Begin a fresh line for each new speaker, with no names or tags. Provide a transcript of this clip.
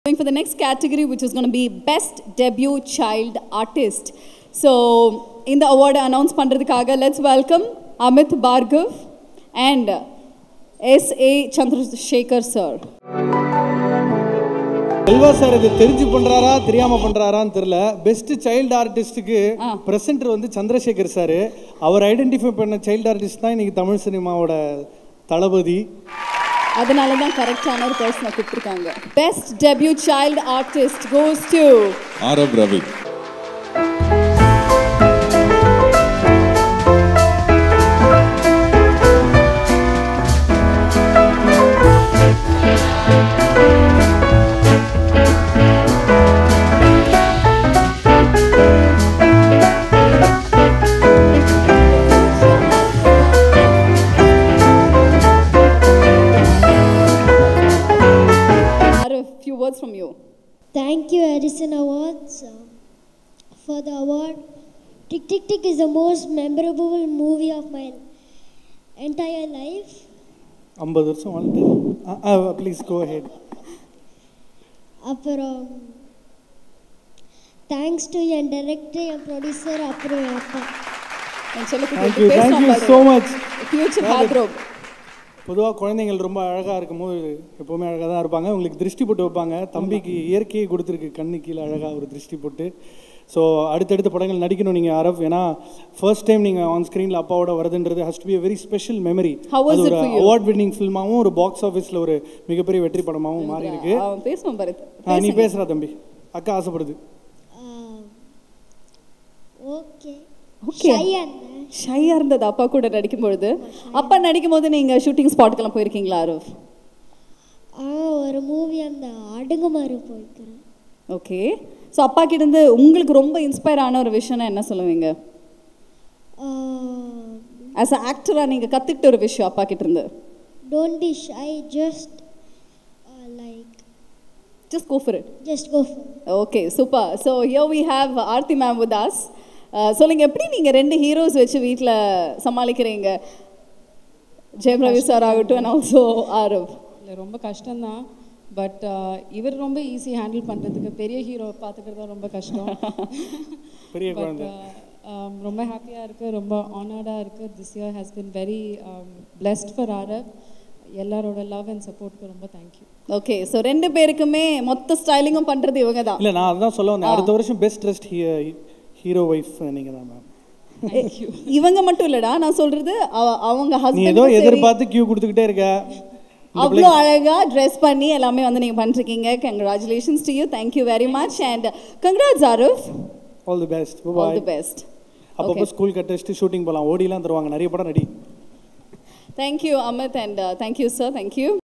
Going for the next category, which is going to be Best Debut Child Artist. So, இந்த award announce பண்றதுக்காக let's welcome Amit Bhargav and S.A. Chandrasekhar sir.
Selva sir இது தெரிஞ்சு பண்றாரா தெரியாம பண்றாரான்னு தெரியல best child ஆர்டிஸ்ட்டுக்கு presenter வந்து Chandrasekhar sir அவர் ஐடென்டிஃபை பண்ண சைல்டு ஆர்டிஸ்ட் தான் இன்னைக்கு தமிழ் சினிமாவோட தளபதி
அதனால தான் கரெக்டான ஒரு பர்சனை கூப்பிட்டுருக்காங்க best debut child artist goes to
Aarav Ravi
a few words from you
Thank you, Edison Awards, uh, for the award. Tick Tick Tick is the most memorable movie of my entire life.
ஐம்பது வருஷம் வாழ்ந்து please go ahead
அப்புறம் thanks to என் director என் producer அப்புறம் என் அப்பா
என் சொல்ல
thank you thank you so much
future ஹாத்ரோப்
பொதுவாக குழந்தைகள் ரொம்ப அழகாக இருக்கும்போது எப்போவுமே அழகாக தான் இருப்பாங்க உங்களுக்கு திருஷ்டி போட்டு வைப்பாங்க தம்பிக்கு இயற்கையை கொடுத்துருக்கு கண்ணு கீழே அழகாக ஒரு திருஷ்டி போட்டு ஸோ அடுத்தடுத்த படங்கள் நடிக்கணும் நீங்கள் அரப் ஏன்னா ஃபர்ஸ்ட் டைம் நீங்கள் ஆன் ஸ்க்ரீனில் அப்பாவோட வருதுன்றது has to be a very special memory
How was
அது
it
ஒரு
for you?
அவார்ட் வின்னிங் ஃபில்மாகவும் ஒரு பாக்ஸ் ஆஃபீஸில் ஒரு மிகப்பெரிய வெற்றி படமாகவும் மாறி இருக்கு
அவன் பேசுவான் பாரு
ஆ, நீ பேசுறா தம்பி அக்கா ஆசைப்படுது
ஓகே
Okay.
ஷையாக இருந்தேன்
ஷையாக இருந்தது அப்பா கூட நடிக்கும் பொழுது அப்பா நடிக்கும் போது நீங்கள் ஷூட்டிங் ஸ்பாட்டுக்கெல்லாம் போயிருக்கீங்களா ஆரவ்
ஆ ஒரு மூவி அந்த அடுங்குமாறு போய்க்கிறேன்
ஓகே ஸோ அப்பா கிட்ட இருந்து உங்களுக்கு ரொம்ப இன்ஸ்பயர் ஆன ஒரு விஷயம்னா என்ன சொல்லுவீங்க ஆஸ் அ ஆக்டராக நீங்கள் கற்றுக்கிட்ட ஒரு விஷயம் அப்பா கிட்ட இருந்து
don't be shy just like
just go for it
just go for
okay super so here we have Aarthi ma'am with us so நீங்கள் எப்படி நீங்கள் ரெண்டு ஹீரோஸ் வச்சு வீட்டில் சமாளிக்கிறீங்க ஜெயம் ரவி சார் ஆகட்டும் அண்ட் ஆல்சோ ஆரவ்
இல்லை ரொம்ப கஷ்டம்தான் பட் இவர் ரொம்ப ஈஸி ஹேண்டில் பண்ணுறதுக்கு பெரிய ஹீரோ பார்த்துக்கிறது ரொம்ப கஷ்டம்
பெரிய
பட்
குழந்தை
ரொம்ப ஹாப்பியாக இருக்குது ரொம்ப ஆனர்டாக இருக்குது this year has been very blessed for Aarav எல்லாரோட லவ் அண்ட் சப்போர்ட்க்கு ரொம்ப தேங்க்யூ
ஓகே ஸோ ரெண்டு பேருக்குமே மொத்த ஸ்டைலிங்கும் பண்ணுறது இவங்க தான்
இல்லை நான் அதான் சொல்ல வந்தேன் அடுத்த வருஷம் பெஸ்ட் ட்ரெஸ்ட் ஹீரோ ஒய்ஃப் நீங்கள் தான் மேம்
இவங்க மட்டும் இல்லடா நான் சொல்றது அவ- அவங்க
நீ ஏதோ
ஹஸ்பண்ட்
எதிர்பார்த்து கியூ கொடுத்துக்கிட்டே இருக்க
அவ்வளோ அழகா ட்ரெஸ் பண்ணி எல்லாமே வந்து நீங்க பண்ணிருக்கீங்க congratulations to you thank you very much and congrats Aarav
all the best
all
bye
the best
அப்பப்போ ஸ்கூல் கட்டடிச்சுட்டு ஷூட்டிங் போகலாம் ஓடிலாம் தருவாங்க நிறைய படம் நடி
thank you Amit and thank you sir thank you